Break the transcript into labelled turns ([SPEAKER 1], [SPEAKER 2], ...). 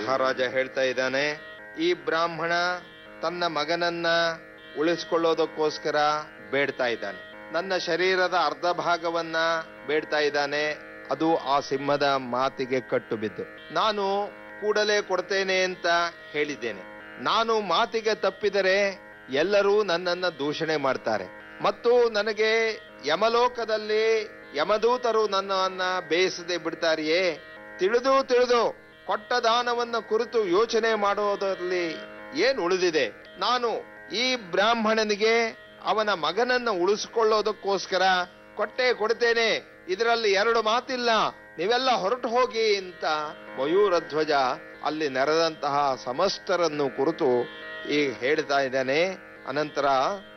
[SPEAKER 1] ಮಹಾರಾಜ ಹೇಳ್ತಾ ಇದ್ದಾನೆ ಈ ಬ್ರಾಹ್ಮಣ ತನ್ನ ಮಗನನ್ನ ಉಳಿಸ್ಕೊಳ್ಳೋದಕ್ಕೋಸ್ಕರ ಬೇಡ್ತಾ ಇದ್ದಾನೆ ನನ್ನ ಶರೀರದ ಅರ್ಧ ಭಾಗವನ್ನ ಬೇಡ್ತಾ ಇದ್ದಾನೆ ಅದು ಆ ಸಿಂಹದ ಮಾತಿಗೆ ಕಟ್ಟು ಬಿದ್ದು ನಾನು ಕೂಡಲೇ ಕೊಡ್ತೇನೆ ಅಂತ ಹೇಳಿದ್ದೇನೆ ನಾನು ಮಾತಿಗೆ ತಪ್ಪಿದರೆ ಎಲ್ಲರೂ ನನ್ನನ್ನ ದೂಷಣೆ ಮಾಡ್ತಾರೆ ಮತ್ತು ನನಗೆ ಯಮಲೋಕದಲ್ಲಿ ಯಮದೂತರು ನನ್ನನ್ನ ಬೇಯಿಸದೆ ಬಿಡ್ತಾರೆಯೇ ತಿಳಿದು ತಿಳಿದು ಕೊಟ್ಟ ದಾನವನ್ನ ಕುರಿತು ಯೋಚನೆ ಮಾಡುವುದರಲ್ಲಿ ಏನ್ ಉಳಿದಿದೆ ನಾನು ಈ ಬ್ರಾಹ್ಮಣನಿಗೆ ಅವನ ಮಗನನ್ನ ಉಳಿಸಿಕೊಳ್ಳೋದಕ್ಕೋಸ್ಕರ ಕೊಟ್ಟೆ ಕೊಡ್ತೇನೆ ಇದರಲ್ಲಿ ಎರಡು ಮಾತಿಲ್ಲ ನೀವೆಲ್ಲ ಹೊರಟು ಹೋಗಿ ಅಂತ ಮಯೂರಧ್ವಜ ಅಲ್ಲಿ ನೆರೆದಂತಹ ಸಮಸ್ತರನ್ನು ಕುರಿತು ಈಗ ಹೇಳ್ತಾ ಇದ್ದಾನೆ ಅನಂತರ